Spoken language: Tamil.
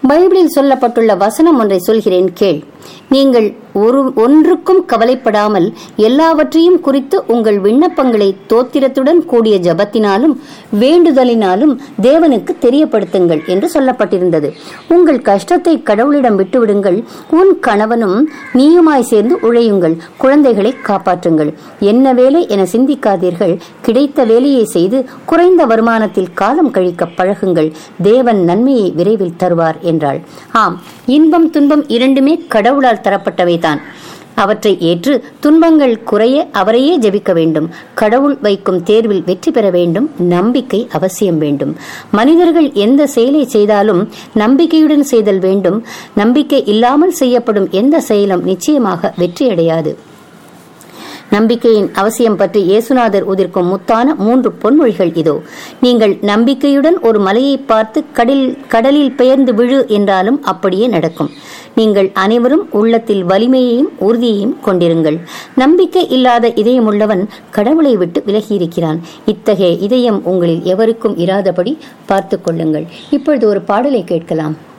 பைபிளில் சொல்லப்பட்டுள்ள வசனம் ஒன்றை சொல்கிறேன் கேள் நீங்கள் ஒரு ஒன்றுக்கும் கவலைப்படாமல் எல்லாவற்றையும் குறித்து உங்கள் விண்ணப்பங்களை தோத்திரத்துடன் கூடிய ஜபத்தினாலும் வேண்டுதலினாலும் தேவனுக்கு தெரியப்படுத்துங்கள் என்று சொல்லப்பட்டிருந்தது உங்கள் கஷ்டத்தை கடவுளிடம் விட்டுவிடுங்கள் உன் கணவனும் நீயுமாய் சேர்ந்து உழையுங்கள் குழந்தைகளை காப்பாற்றுங்கள் என்ன வேலை என சிந்திக்காதீர்கள் கிடைத்த வேலையை செய்து குறைந்த வருமானத்தில் காலம் கழிக்க பழகுங்கள் தேவன் நன்மையை விரைவில் தருவார் என்றாள் ஆம் இன்பம் துன்பம் இரண்டுமே கடவுளால் தரப்பட்டவைதான் அவற்றை ஏற்று துன்பங்கள் குறைய அவரையே ஜெபிக்க வேண்டும் கடவுள் வைக்கும் தேர்வில் வெற்றி பெற வேண்டும் நம்பிக்கை அவசியம் வேண்டும் மனிதர்கள் எந்த செயலை செய்தாலும் நம்பிக்கையுடன் செய்தல் வேண்டும் நம்பிக்கை இல்லாமல் செய்யப்படும் எந்த செயலும் நிச்சயமாக வெற்றியடையாது நம்பிக்கையின் அவசியம் பற்றி இயேசுநாதர் உதிர்க்கும் முத்தான மூன்று பொன்மொழிகள் இதோ நீங்கள் நம்பிக்கையுடன் ஒரு மலையை பார்த்து கடலில் கடலில் பெயர்ந்து விழு என்றாலும் அப்படியே நடக்கும் நீங்கள் அனைவரும் உள்ளத்தில் வலிமையையும் உறுதியையும் கொண்டிருங்கள் நம்பிக்கை இல்லாத இதயம் உள்ளவன் கடவுளை விட்டு விலகியிருக்கிறான் இத்தகைய இதயம் உங்களில் எவருக்கும் இராதபடி பார்த்துக் கொள்ளுங்கள் இப்பொழுது ஒரு பாடலை கேட்கலாம்